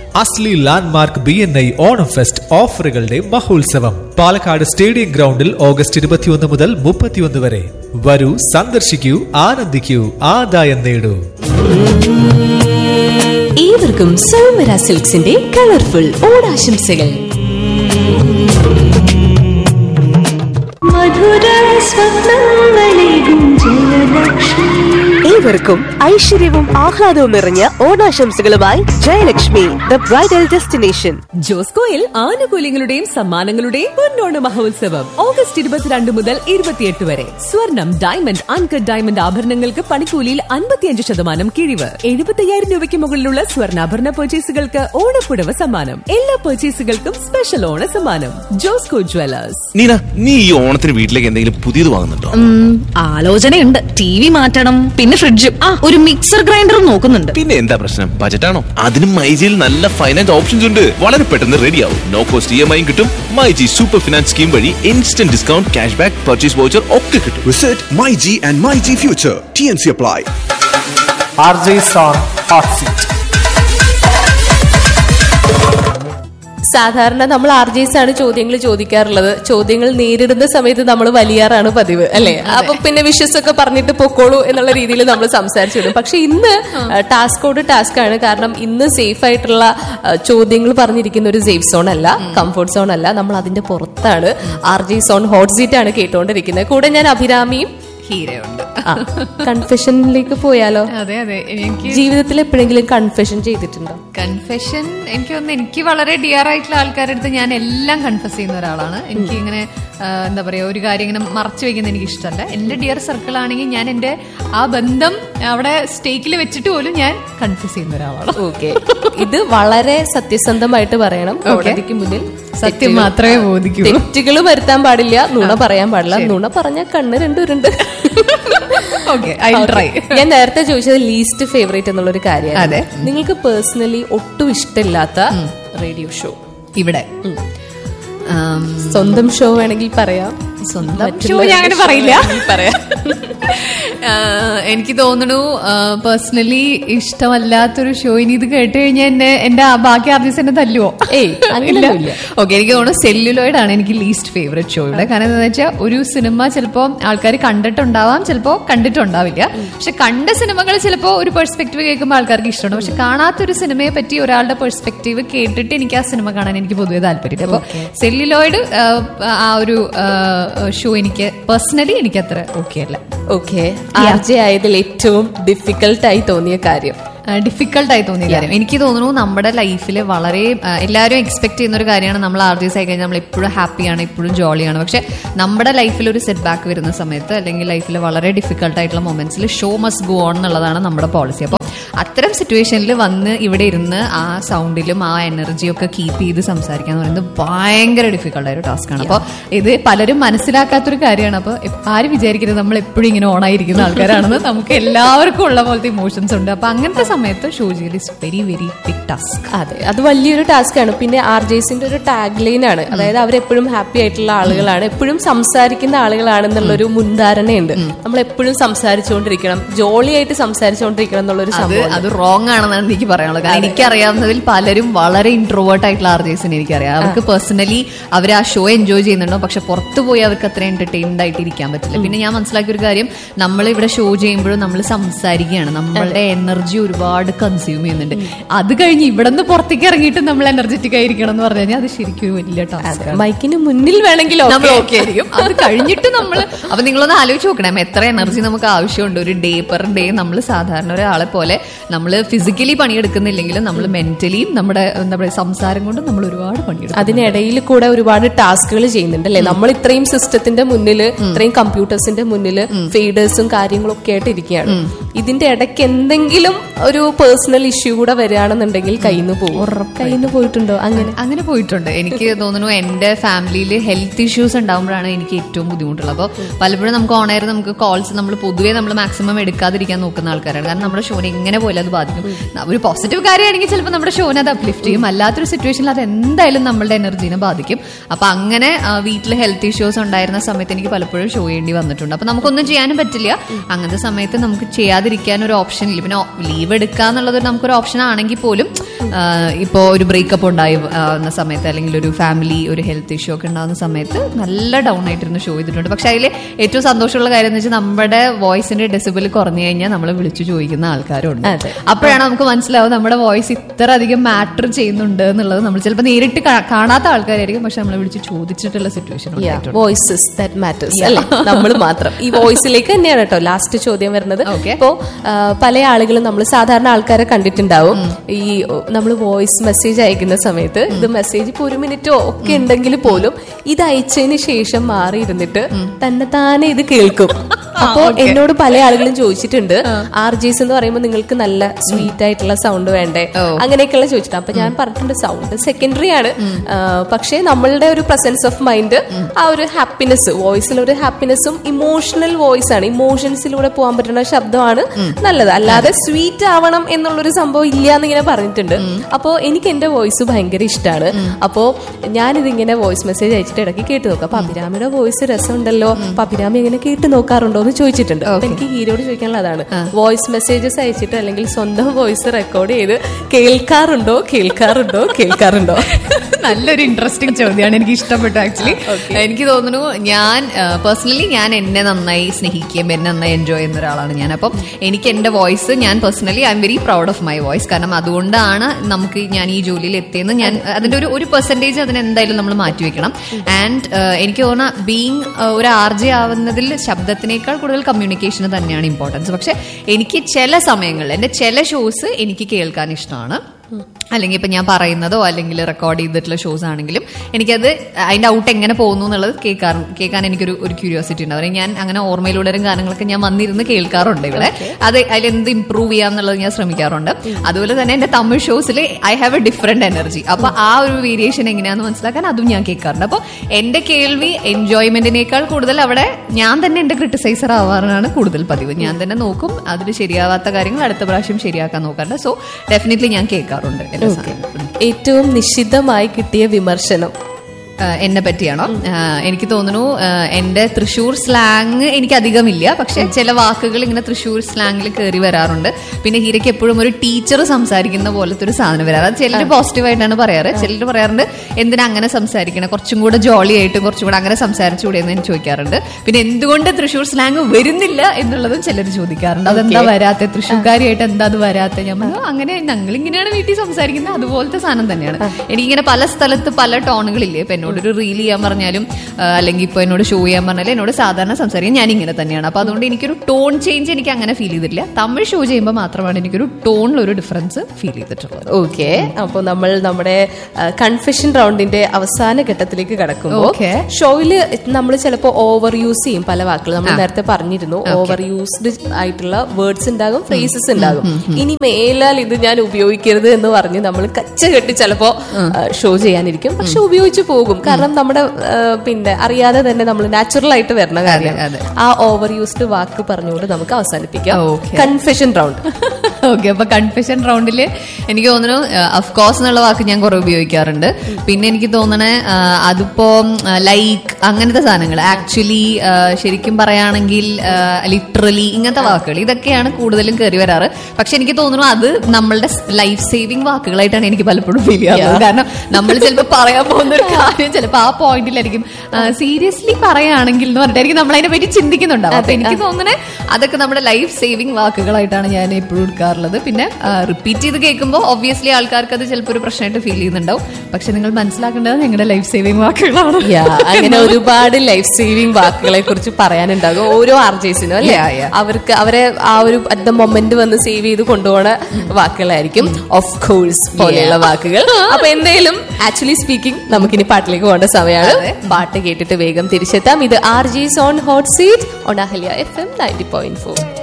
അസ്ലി Landmark B N I Onam fest ഓഫറുകളുടെ മഹോത്സവം Palakkad stadium ഗ്രൗണ്ടിൽ ഓഗസ്റ്റ് ഇരുപത്തിയൊന്ന് മുതൽ മുപ്പത്തിയൊന്ന് വരെ വരൂ സന്ദർശിക്കൂ ആനന്ദിക്കൂ ആദായം നേടൂ ഏവർക്കും സൗമര സിൽക്സിന്റെ കളർഫുൾ ഓണാശംസകൾ മധുര സ്വപ്നങ്ങളേകും ജയലക്ഷ്മി ഏവർക്കും ഐശ്വര്യവും ആഹ്ലാദവും നിറഞ്ഞ ഓണാശംസകളുമായി ജയലക്ഷ്മി ദ ബ്രൈഡൽ ഡെസ്റ്റിനേഷൻ ജോസ്കോയിൽ ആനുകൂല്യങ്ങളുടെയും സമ്മാനങ്ങളുടെയും പൊന്നോണ മഹോത്സവം ഓഗസ്റ്റ് ഇരുപത്തിരണ്ട് മുതൽ ഇരുപത്തിയെട്ട് വരെ സ്വർണം ഡയമണ്ട് അൺകട്ട് ഡയമണ്ട് ആഭരണങ്ങൾക്ക് പണിക്കൂലിയിൽ അൻപത്തിയഞ്ച് ശതമാനം കിഴിവ് എഴുപത്തയ്യായിരം രൂപയ്ക്ക് മുകളിലുള്ള സ്വർണ്ണാഭരണ പർച്ചേസുകൾക്ക് ഓണപ്പുടവ സമ്മാനം എല്ലാ പർച്ചേസുകൾക്കും സ്പെഷ്യൽ ഓണ സമ്മാനം ജോസ്കോ ജ്വല്ലേഴ്സ് നീന നീ ഈ ഓണത്തിന് വീട്ടിലേക്ക് എന്തെങ്കിലും പുതിയത് വാങ്ങുന്നുണ്ടോ ആലോചനയുണ്ട് ടി വി മാറ്റണം പിന്നെ ഫ്രിഡ്ജും ആ ഒരു മിക്സർ ഗ്രൈൻഡറും നോക്കുന്നുണ്ട് പിന്നെ എന്താ പ്രശ്നം ബജറ്റാണോ അതിനും മൈജിയിൽ നല്ല ഫൈനാൻസ് ഓപ്ഷൻസ് ഉണ്ട് വളരെ പെട്ടെന്ന് റെഡിയാവും no cost E M I കിട്ടും മൈജി സൂപ്പർ ഫിനാൻസ് സ്കീം വഴി instant discount cash back purchase voucher ഒക്കെ കിട്ടും Visit MyG and MyG Future. TNC apply. R J zone hot seat സാധാരണ നമ്മൾ ആർ ജെസ് ആണ് ചോദ്യങ്ങൾ ചോദിക്കാറുള്ളത് ചോദ്യങ്ങൾ നേരിടുന്ന സമയത്ത് നമ്മൾ വലിയാറാണ് പതിവ് അല്ലെ അപ്പൊ പിന്നെ വിഷസ് ഒക്കെ പറഞ്ഞിട്ട് പൊക്കോളൂ എന്നുള്ള രീതിയിൽ നമ്മൾ സംസാരിച്ചു വിടും പക്ഷെ ഇന്ന് ടാസ്കോട് ടാസ്ക് ആണ് കാരണം ഇന്ന് സേഫ് ആയിട്ടുള്ള ആ, ചോദ്യങ്ങൾ പറഞ്ഞിരിക്കുന്ന ഒരു സേഫ് സോൺ അല്ല കംഫർട്ട് സോൺ അല്ല നമ്മൾ അതിന്റെ പുറത്താണ് R J zone hot seat ആണ് കേട്ടുകൊണ്ടിരിക്കുന്നത് കൂടെ ഞാൻ അഭിരാമിയും ഹീരയുണ്ട് കൺഫെഷനിലേക്ക് പോയാലോ അതെ അതെ എനിക്ക് ജീവിതത്തിൽ എപ്പോഴെങ്കിലും കൺഫെഷൻ ചെയ്തിട്ടുണ്ടോ കൺഫെഷൻ എനിക്ക് തോന്നുന്നു എനിക്ക് വളരെ ഡിയർ ആയിട്ടുള്ള ആൾക്കാരുടെ അടുത്ത് ഞാൻ എല്ലാം കൺഫസ് ചെയ്യുന്ന ഒരാളാണ് എനിക്ക് ഇങ്ങനെ ആ, എന്താ പറയാ ഒരു കാര്യം ഇങ്ങനെ മറച്ചു വെക്കുന്നത് എനിക്ക് ഇഷ്ടമല്ല എന്റെ ഡിയർ സർക്കിൾ ആണെങ്കിൽ ഞാൻ എന്റെ ആ ബന്ധം അവിടെ സ്റ്റേക്കിൽ വെച്ചിട്ട് പോലും ഞാൻ കൺഫ്യൂസ് ചെയ്യുന്ന ഒരാളാണ് ഓക്കെ ഇത് വളരെ സത്യസന്ധമായിട്ട് പറയണം കോടതിക്ക് മുന്നിൽ സത്യം തെറ്റുകൾ- മാത്രമേ ബോധിക്കൂ. തെറ്റുകൾ വരുത്താൻ പാടില്ല നുണ പറയാൻ പാടില്ല നുണ പറഞ്ഞ കണ്ണ് രണ്ടുരുണ്ട് ഓക്കെ ഐ ട്രൈ ഞാൻ നേരത്തെ ചോദിച്ചത് ലീസ്റ്റ് ഫേവറേറ്റ് എന്നുള്ള ഒരു കാര്യമാണ് അതെ. നിങ്ങൾക്ക് പേഴ്സണലി ഒട്ടും ഇഷ്ടമില്ലാത്ത റേഡിയോ ഷോ ഇവിടെ ആം, സ്വന്തം ഷോ വേണമെങ്കിൽ പറയാം സ്വന്തം മറ്റുള്ളവരുടെ ഷോ ഞാൻ അങ്ങനെ show പറയില്ല വേണമെങ്കിൽ പറയാം ആ, എനിക്ക് തോന്നുന്നു പേഴ്സണലി ഇഷ്ടമല്ലാത്തൊരു ഷോ ഇനി ഇത് കേട്ട് കഴിഞ്ഞാൽ എന്നെ എന്റെ ആ ബാക്കി ആർട്ടിസ്റ്റ് എന്നെ തല്ലുവോ ഏയ്, അങ്ങനെയൊന്നുമില്ല. ഓക്കെ എനിക്ക് തോന്നുന്നു സെല്ലുലോയിഡ് ആണ് എനിക്ക് ലീസ്റ്റ് ഫേവറേറ്റ് ഷോ ഇവിടെ കാരണം എന്താ വെച്ചാൽ ഒരു സിനിമ ചിലപ്പോൾ ആൾക്കാർ കണ്ടിട്ടുണ്ടാവാം ചിലപ്പോൾ കണ്ടിട്ടുണ്ടാവില്ല പക്ഷെ കണ്ട സിനിമകൾ ചിലപ്പോൾ ഒരു പെർസ്പെക്റ്റീവ് കേൾക്കുമ്പോൾ ആൾക്കാർക്ക് ഇഷ്ടമാണ് പക്ഷെ കാണാത്തൊരു സിനിമയെ പറ്റി ഒരാളുടെ പെർസ്പെക്റ്റീവ് കേട്ടിട്ട് എനിക്ക് ആ സിനിമ കാണാൻ എനിക്ക് പൊതുവെ താല്പര്യമില്ല അപ്പോൾ സെല്ലുലോയിഡ് ആ ഒരു ഷോ എനിക്ക് പേഴ്സണലി എനിക്ക് അത്ര ഓക്കെ അല്ല ഓക്കെ ആർ ജെ ആയതിൽ ഏറ്റവും ഡിഫിക്കൽട്ട് ആയി തോന്നിയ കാര്യം ഡിഫിക്കൽട്ടായി തോന്നിയ കാര്യം എനിക്ക് തോന്നുന്നു നമ്മുടെ ലൈഫിൽ വളരെ ആ, എല്ലാവരും എക്സ്പെക്ട് ചെയ്യുന്ന ഒരു കാര്യമാണ് നമ്മൾ ആർട്ടിസ്റ്റ് ആയി കഴിഞ്ഞാൽ നമ്മൾ എപ്പോഴും ഹാപ്പിയാണ് എപ്പോഴും ജോളിയാണ് പക്ഷെ നമ്മുടെ ലൈഫിൽ ഒരു സെറ്റ് ബാക്ക് വരുന്ന സമയത്ത് അല്ലെങ്കിൽ ലൈഫിൽ വളരെ ഡിഫിക്കൽട്ട് ആയിട്ടുള്ള മൊമെന്റ്സിൽ ഷോ മസ്റ്റ് ഗോ ഓൺ എന്നുള്ളതാണ് നമ്മുടെ പോളിസി അപ്പോൾ അത്തരം സിറ്റുവേഷനിൽ വന്ന് ഇവിടെ ഇരുന്ന് ആ സൗണ്ടിലും ആ എനർജിയും ഒക്കെ കീപ്പ് ചെയ്ത് സംസാരിക്കുക എന്ന് പറയുന്നത് ഭയങ്കര ഡിഫിക്കൽട്ട് ആയ ഒരു ടാസ്ക് ആണ് അപ്പോൾ ഇത് പലരും മനസ്സിലാക്കാത്തൊരു കാര്യമാണ് അപ്പോൾ ആരും വിചാരിക്കരുത് നമ്മൾ എപ്പോഴും ഇങ്ങനെ ഓൺ ആയിരിക്കുന്ന ആൾക്കാരാണെന്ന് നമുക്ക് എല്ലാവർക്കും ഉള്ള പോലത്തെ ഇമോഷൻസ് ഉണ്ട് അപ്പൊ അങ്ങനത്തെ സമയത്ത് ഷോ ചെയ്യൽ is very very big task അതെ അത് വലിയൊരു ടാസ്ക് ആണ് പിന്നെ ആർ ജെസിന്റെ ഒരു ടാഗ് ലൈൻ ആണ് അതായത് അവരെപ്പോഴും ഹാപ്പി ആയിട്ടുള്ള ആളുകളാണ് എപ്പോഴും സംസാരിക്കുന്ന ആളുകളാണെന്നുള്ള ഒരു മുൻധാരണയുണ്ട് നമ്മൾ എപ്പോഴും സംസാരിച്ചുകൊണ്ടിരിക്കണം ജോളിയായിട്ട് സംസാരിച്ചുകൊണ്ടിരിക്കണം എന്നുള്ളൊരു അത് സംഭവം അത് റോങ് ആണെന്നാണ് എനിക്ക് പറയാനുള്ളത് കാരണം എനിക്കറിയാവുന്നതിൽ പലരും വളരെ ഇൻട്രോവേർട്ട് ആയിട്ടുള്ള ആർജേസിനെ എനിക്കറിയാം അവർക്ക് പേഴ്സണലി അവർ ആ ഷോ എൻജോയ് ചെയ്യുന്നുണ്ടോ പക്ഷെ പുറത്തു പോയി അവർക്ക് അത്ര എന്റർടൈൻഡ് ആയിട്ട് ഇരിക്കാൻ പറ്റില്ല പിന്നെ ഞാൻ മനസ്സിലാക്കിയ ഒരു കാര്യം നമ്മൾ ഇവിടെ ഷോ ചെയ്യുമ്പോഴും നമ്മൾ സംസാരിക്കുകയാണ് നമ്മളുടെ എനർജി ഒരുപാട് കൺസ്യൂം ചെയ്യുന്നുണ്ട് അത് കഴിഞ്ഞ് ഇവിടെ നിന്ന് പുറത്തേക്ക് ഇറങ്ങിയിട്ട് നമ്മൾ എനർജറ്റിക് ആയിരിക്കണം എന്ന് പറഞ്ഞു കഴിഞ്ഞാൽ അത് ശരിക്കും ഒരു വലിയ ടാസ്ക് മൈക്കിന് മുന്നിൽ വേണമെങ്കിൽ നമ്മൾ okay. ഓക്കെ ആയിരിക്കും അത് കഴിഞ്ഞിട്ട് നമ്മൾ അപ്പൊ നിങ്ങളൊന്ന് ആലോചിച്ച് നോക്കണം എത്ര എനർജി നമുക്ക് ആവശ്യമുണ്ട് ഒരു ഡേ പെർ ഡേ നമ്മൾ സാധാരണ ഒരാളെ പോലെ നമ്മൾ ഫിസിക്കലി പണിയെടുക്കുന്നില്ലെങ്കിലും നമ്മൾ മെന്റലിയും നമ്മുടെ എന്താ പറയുക സംസാരം കൊണ്ട് നമ്മൾ ഒരുപാട് പണിയെടുക്കും അതിനിടയിൽ കൂടെ ഒരുപാട് ടാസ്കുകൾ ചെയ്യുന്നുണ്ട് അല്ലെ നമ്മൾ ഇത്രയും സിസ്റ്റത്തിന്റെ മുന്നിൽ ഇത്രയും കമ്പ്യൂട്ടേഴ്സിന്റെ മുന്നിൽ ഫീഡേഴ്സും കാര്യങ്ങളും ഒക്കെ ആയിട്ട് ഇരിക്കുകയാണ് ഇതിന്റെ ഇടയ്ക്ക് എന്തെങ്കിലും ഒരു പേഴ്സണൽ ഇഷ്യൂ കൂടെ വരികയാണെന്നുണ്ടെങ്കിൽ കയ്യിന്ന് പോകും കയ്യിന്ന് പോയിട്ടുണ്ടോ അങ്ങനെ അങ്ങനെ പോയിട്ടുണ്ട് എനിക്ക് തോന്നുന്നു എന്റെ ഫാമിലിയിൽ ഹെൽത്ത് ഇഷ്യൂസ് ഉണ്ടാകുമ്പോഴാണ് എനിക്ക് ഏറ്റവും ബുദ്ധിമുട്ടുള്ളത് അപ്പോൾ പലപ്പോഴും നമുക്ക് ഓണയർ നമുക്ക് കോൾസ് നമ്മൾ പൊതുവേ നമ്മൾ മാക്സിമം എടുക്കാതിരിക്കാൻ നോക്കുന്ന ആൾക്കാരാണ് കാരണം നമ്മുടെ ഷോനെ എങ്ങനെ പോലും അത് ബാധിക്കും ഒരു പോസിറ്റീവ് കാര്യമാണെങ്കിൽ ചിലപ്പോൾ നമ്മുടെ ഷോനെ അത് അപ്ലിഫ്റ്റ് ചെയ്യും അല്ലാത്തൊരു സിറ്റുവേഷനിൽ അത് എന്തായാലും നമ്മളുടെ എനർജീനെ ബാധിക്കും അപ്പൊ അങ്ങനെ വീട്ടിൽ ഹെൽത്ത് ഇഷ്യൂസ് ഉണ്ടായിരുന്ന സമയത്ത് എനിക്ക് പലപ്പോഴും ഷോ ചെയ്യേണ്ടി വന്നിട്ടുണ്ട് അപ്പൊ നമുക്കൊന്നും ചെയ്യാനും പറ്റില്ല അങ്ങനത്തെ സമയത്ത് നമുക്ക് ചെയ്യാതിരിക്കാൻ ഒരു ഓപ്ഷൻ ഇല്ല പിന്നെ ലീവ് എടുക്കുക എന്നുള്ളത് നമുക്കൊരു ഓപ്ഷൻ ആണെങ്കിൽ പോലും ഇപ്പോൾ ഒരു ബ്രേക്കപ്പ് ഉണ്ടായി ആവുന്ന സമയത്ത് അല്ലെങ്കിൽ ഒരു ഫാമിലി ഒരു ഹെൽത്ത് ഇഷ്യൂ ഒക്കെ ഉണ്ടാകുന്ന സമയത്ത് നല്ല ഡൗൺ ആയിട്ടിരുന്ന് ഷോ ചെയ്തിട്ടുണ്ട് പക്ഷെ അതിൽ ഏറ്റവും സന്തോഷമുള്ള കാര്യം എന്ന് വെച്ചാൽ നമ്മുടെ വോയിസിന്റെ ഡെസിബിൾ കുറഞ്ഞു കഴിഞ്ഞാൽ നമ്മൾ വിളിച്ചു ചോദിക്കുന്ന ആൾക്കാരുണ്ട് അതെ. അപ്പോഴാണ് നമുക്ക് മനസ്സിലാവും നമ്മുടെ വോയിസ് ഇത്ര അധികം മാറ്റർ ചെയ്യുന്നുണ്ട് എന്നുള്ളത് നമ്മൾ ചിലപ്പോൾ നേരിട്ട് കാ- കാണാത്ത ആൾക്കാരായിരിക്കും പക്ഷെ നമ്മളെ വിളിച്ച് ചോദിച്ചിട്ടുള്ള സിറ്റുവേഷൻ വോയിസസ് ദാറ്റ് മാറ്റേഴ്സ് അല്ലെ നമ്മൾ മാത്രം ഈ വോയിസിലേക്ക് തന്നെയാണ് കേട്ടോ ലാസ്റ്റ് ചോദ്യം വരുന്നത് Okay. ഇപ്പോ ആ, പല ആളുകളും നമ്മൾ സാധാരണ ആൾക്കാരെ കണ്ടിട്ടുണ്ടാവും ഈ നമ്മൾ വോയിസ് മെസ്സേജ് അയക്കുന്ന സമയത്ത് ഇത് മെസ്സേജ് ഇപ്പൊ ഒരു മിനിറ്റോ ഒക്കെ ഉണ്ടെങ്കിൽ പോലും ഇത് അയച്ചതിന് ശേഷം മാറിയിരുന്നിട്ട് തന്നെ താനെ ഇത് കേൾക്കും അപ്പോ എന്നോട് പല ആളുകളും ചോദിച്ചിട്ടുണ്ട് ആർ ജിസ് എന്ന് പറയുമ്പോൾ നിങ്ങൾക്ക് നല്ല സ്വീറ്റ് ആയിട്ടുള്ള സൗണ്ട് വേണ്ടേ ഓ. അങ്ങനെയൊക്കെയുള്ള ചോദിച്ചിട്ട് അപ്പൊ ഞാൻ പറഞ്ഞിട്ടുണ്ട് സൗണ്ട് സെക്കൻഡറി ആണ് ആ, പക്ഷേ നമ്മളുടെ ഒരു പ്രസൻസ് ഓഫ് മൈൻഡ് ആ ഒരു ഹാപ്പിനെസ് വോയിസിൽ ഒരു ഹാപ്പിനെസ്സും ഇമോഷണൽ വോയിസ് ആണ് ഇമോഷൻസിലൂടെ പോകാൻ പറ്റുന്ന ശബ്ദമാണ് നല്ലത് അല്ലാതെ സ്വീറ്റ് ആവണം എന്നുള്ളൊരു സംഭവം ഇല്ല എന്ന് ഇങ്ങനെ പറഞ്ഞിട്ടുണ്ട് അപ്പോ എനിക്ക് എന്റെ വോയിസ് ഭയങ്കര ഇഷ്ടമാണ് അപ്പോ ഞാനിതിങ്ങനെ വോയിസ് മെസ്സേജ് അയച്ചിട്ട് ഇടയ്ക്ക് കേട്ട് നോക്കാം അപ്പൊ അഭിരാമിയുടെ വോയിസ് രസമുണ്ടല്ലോ അപ്പൊ അഭിരാമി എങ്ങനെ കേട്ട് നോക്കാറുണ്ടോ എന്ന് ചോദിച്ചിട്ടുണ്ട് അപ്പൊ എനിക്ക് ഹീരോട് ചോദിക്കാനുള്ള അതാണ് വോയിസ് മെസ്സേജസ് അയച്ചിട്ട് അല്ലെങ്കിൽ സ്വന്തം വോയിസ് റെക്കോർഡ് ചെയ്ത് കേൾക്കാറുണ്ടോ കേൾക്കാറുണ്ടോ കേൾക്കാറുണ്ടോ നല്ലൊരു ഇൻട്രസ്റ്റിംഗ് ചോദ്യമാണ് എനിക്ക് ഇഷ്ടപ്പെട്ടു ആക്ച്വലി എനിക്ക് തോന്നുന്നു ഞാൻ പേഴ്സണലി ഞാൻ എന്നെ നന്നായി സ്നേഹിക്കുകയും എന്നെ നന്നായി എൻജോയ് ചെയ്യുന്ന ഒരാളാണ് ഞാൻ അപ്പം എനിക്ക് എന്റെ വോയിസ് ഞാൻ personally I am very proud of my voice കാരണം അതുകൊണ്ടാണ് നമുക്ക് ഞാൻ ഈ ജോലിയിൽ എത്തിയെന്ന് ഞാൻ അതിന്റെ ഒരു ഒരു പെർസെന്റേജ് അതിന് എന്തായാലും നമ്മൾ മാറ്റിവെക്കണം ആൻഡ് എനിക്ക് തോന്നുന്ന ബീങ് ഒരു ആർ ജെ ആവുന്നതിൽ ശബ്ദത്തിനേക്കാൾ കൂടുതൽ കമ്മ്യൂണിക്കേഷന് തന്നെയാണ് ഇമ്പോർട്ടൻസ് പക്ഷെ എനിക്ക് ചില സമയങ്ങളിൽ എന്റെ ചില ഷോസ് എനിക്ക് കേൾക്കാൻ ഇഷ്ടമാണ് അല്ലെങ്കിൽ ഇപ്പൊ ഞാൻ പറയുന്നതോ അല്ലെങ്കിൽ റെക്കോർഡ് ചെയ്തിട്ടുള്ള ഷോസ് ആണെങ്കിലും എനിക്കത് അതിന്റെ ഔട്ട് എങ്ങനെ പോകുന്നു എന്നുള്ളത് കേൾക്കാർ കേൾക്കാൻ എനിക്കൊരു ഒരു ക്യൂരിയോസിറ്റി ഉണ്ട് അവരെ ഞാൻ അങ്ങനെ ഓർമ്മയിലൂടെ ഗാനങ്ങളൊക്കെ ഞാൻ വന്നിരുന്ന് കേൾക്കാറുണ്ട് ഇവിടെ അത് അതിലെന്ത് ഇമ്പ്രൂവ് ചെയ്യാം എന്നുള്ളത് ഞാൻ ശ്രമിക്കാറുണ്ട് അതുപോലെ തന്നെ എന്റെ തമിഴ് ഷോസിൽ I have a different energy അപ്പൊ ആ ഒരു വേരിയേഷൻ എങ്ങനെയാണെന്ന് മനസ്സിലാക്കാൻ അതും ഞാൻ കേൾക്കാറുണ്ട് അപ്പോൾ എന്റെ കേൾവി എൻജോയ്മെന്റിനേക്കാൾ കൂടുതൽ അവിടെ ഞാൻ തന്നെ എന്റെ ക്രിട്ടിസൈസർ ആവാറാണ് കൂടുതൽ പതിവ് ഞാൻ തന്നെ നോക്കും അതിൽ ശരിയാവാത്ത കാര്യങ്ങൾ അടുത്ത പ്രാവശ്യം ശരിയാക്കാൻ നോക്കാറുണ്ട് സോ ഡെഫിനറ്റ്ലി ഞാൻ കേൾക്കാറുണ്ട് എല്ലാ സാധനങ്ങളും. ഏറ്റവും നിശ്ചിതമായി കിട്ടിയ വിമർശനം ആ, എന്നെ പറ്റിയാണോ ആ, എനിക്ക് തോന്നുന്നു ആ, എന്റെ തൃശ്ശൂർ സ്ലാങ് എനിക്ക് അധികമില്ല പക്ഷെ ചില വാക്കുകൾ ഇങ്ങനെ തൃശ്ശൂർ സ്ലാങ്ങിൽ കയറി വരാറുണ്ട് പിന്നെ ഹീരയ്ക്ക് എപ്പോഴും ഒരു ടീച്ചർ സംസാരിക്കുന്ന പോലത്തെ ഒരു സാധനം വരാറ് അത് ചിലർ പോസിറ്റീവായിട്ടാണ് പറയാറ് ചിലർ പറയാറുണ്ട് എന്തിനാ അങ്ങനെ സംസാരിക്കണം കുറച്ചും കൂടെ ജോളി ആയിട്ട് കുറച്ചും കൂടെ അങ്ങനെ സംസാരിച്ചുകൂടെ എന്ന് ഞാൻ ചോദിക്കാറുണ്ട് പിന്നെ എന്തുകൊണ്ട് തൃശ്ശൂർ സ്ലാങ് വരുന്നില്ല എന്നുള്ളതും ചിലർ ചോദിക്കാറുണ്ട് അതെന്താ വരാത്ത തൃശ്ശൂർക്കാരിയായിട്ട് എന്താ അത് വരാത്ത ഞാൻ പറഞ്ഞു അങ്ങനെ ഞങ്ങൾ ഇങ്ങനെയാണ് വീട്ടിൽ സംസാരിക്കുന്നത് അതുപോലത്തെ സാധനം തന്നെയാണ് എനിക്കിങ്ങനെ പല സ്ഥലത്ത് പല ടോണുകളില്ലേ ഇപ്പൊ എന്നോടൊരു റീൽ ചെയ്യാൻ പറഞ്ഞാലും ആ, അല്ലെങ്കിൽ ഇപ്പൊ എന്നോട് ഷോ ചെയ്യാൻ പറഞ്ഞാലും എന്നോട് സാധാരണ സംസാരിക്കാൻ ഞാൻ ഇങ്ങനെ തന്നെയാണ് അപ്പൊ അതുകൊണ്ട് എനിക്കൊരു ടോൺ ചേഞ്ച് എനിക്ക് അങ്ങനെ ഫീൽ ചെയ്തിട്ടില്ല തമിഴ് ഷോ ചെയ്യുമ്പോൾ മാത്രമാണ് എനിക്കൊരു ടോണിൽ ഒരു ഡിഫറൻസ് ഫീൽ ചെയ്തിട്ടുള്ളത് ഓക്കെ അപ്പോൾ നമ്മൾ നമ്മുടെ കൺഫെഷൻ റൗണ്ടിന്റെ അവസാന ഘട്ടത്തിലേക്ക് കടക്കുമ്പോൾ Okay. ഷോയില് നമ്മൾ ചിലപ്പോൾ ഓവർ യൂസ് ചെയ്യും പല വാക്കുകൾ നമ്മൾ നേരത്തെ പറഞ്ഞിരുന്നു ഓവർ യൂസ്ഡ് ആയിട്ടുള്ള വേർഡ്സ് ഉണ്ടാകും ഫ്രേസസ് ഉണ്ടാകും ഇനി മേലാൽ ഇത് ഞാൻ ഉപയോഗിക്കരുത് എന്ന് പറഞ്ഞ് നമ്മൾ കച്ച കെട്ടി ചിലപ്പോ ഷോ ചെയ്യാനിരിക്കും പക്ഷെ ഉപയോഗിച്ചു പോകും കാരണം നമ്മുടെ ആ, പിന്നെ അറിയാതെ തന്നെ നമ്മൾ നാച്ചുറൽ ആയിട്ട് വരുന്ന കാര്യമാണ് അതെ. ആ ഓവർ യൂസ്ഡ് വാക്ക് പറഞ്ഞുകൊണ്ട് നമുക്ക് അവസാനിപ്പിക്കാം Okay. കൺഫെഷൻ റൗണ്ട് ഓക്കെ അപ്പൊ കൺഫെഷൻ റൗണ്ടിൽ എനിക്ക് തോന്നുന്നു അഫ്കോഴ്സ് എന്നുള്ള വാക്ക് ഞാൻ കുറെ ഉപയോഗിക്കാറുണ്ട് പിന്നെ എനിക്ക് തോന്നണേ ആ, അതിപ്പോ ലൈക്ക് അങ്ങനത്തെ സാധനങ്ങൾ ആക്ച്വലി ശരിക്കും പറയുകയാണെങ്കിൽ ലിറ്ററലി ഇങ്ങനത്തെ വാക്കുകൾ ഇതൊക്കെയാണ് കൂടുതലും കയറി വരാറ് പക്ഷെ എനിക്ക് തോന്നുന്നു അത് നമ്മളുടെ ലൈഫ് സേവിങ് വാക്കുകളായിട്ടാണ് എനിക്ക് പലപ്പോഴും ഫീൽ ചെയ്യാറുള്ളത് കാരണം നമ്മൾ ചിലപ്പോൾ പറയാൻ പോകുന്ന ഒരു കാര്യം ചിലപ്പോൾ ആ പോയിന്റിലായിരിക്കും സീരിയസ്ലി പറയുകയാണെങ്കിൽ എന്ന് പറഞ്ഞിട്ടായിരിക്കും നമ്മൾ അതിനെ പറ്റി ചിന്തിക്കുന്നുണ്ടാവും അപ്പൊ എനിക്ക് തോന്നണേ അതൊക്കെ നമ്മുടെ ലൈഫ് സേവിങ് വാക്കുകളായിട്ടാണ് ഞാൻ എപ്പോഴും എടുക്കാറുള്ളത് പിന്നെ റിപ്പീറ്റ് ചെയ്ത് കേൾക്കുമ്പോൾ ഒബ്വിയസ്ലി ആൾക്കാർക്ക് അത് ചിലപ്പോൾ ഒരു പ്രശ്നമായിട്ട് ഫീൽ ചെയ്യുന്നുണ്ടാവും പക്ഷെ നിങ്ങൾ മനസ്സിലാക്കേണ്ടത് നിങ്ങളുടെ ലൈഫ് സേവിങ് വാക്കുകളാണ് Yeah, അങ്ങനെ ഒരുപാട് ലൈഫ് സേവിങ് വാക്കുകളെ കുറിച്ച് പറയാനുണ്ടാകും ഓരോ ആർജേസിനും അല്ലേ Yeah, yeah. അവർക്ക് അവരെ ആ ഒരു അറ്റ് ദ മൊമെന്റ് വന്ന് സേവ് ചെയ്ത് കൊണ്ടുപോണ വാക്കുകളായിരിക്കും ഓഫ് കോഴ്സ് പോലെയുള്ള വാക്കുകൾ അപ്പൊ എന്തായാലും ആക്ച്വലി സ്പീക്കിംഗ് നമുക്കിനി പാട്ടിലേക്ക് പോകേണ്ട സമയമാണ് പാട്ട് കേട്ടിട്ട് വേഗം തിരിച്ചെത്താം ഇത് R J zone hot seat on Ahalya FM ninety point four four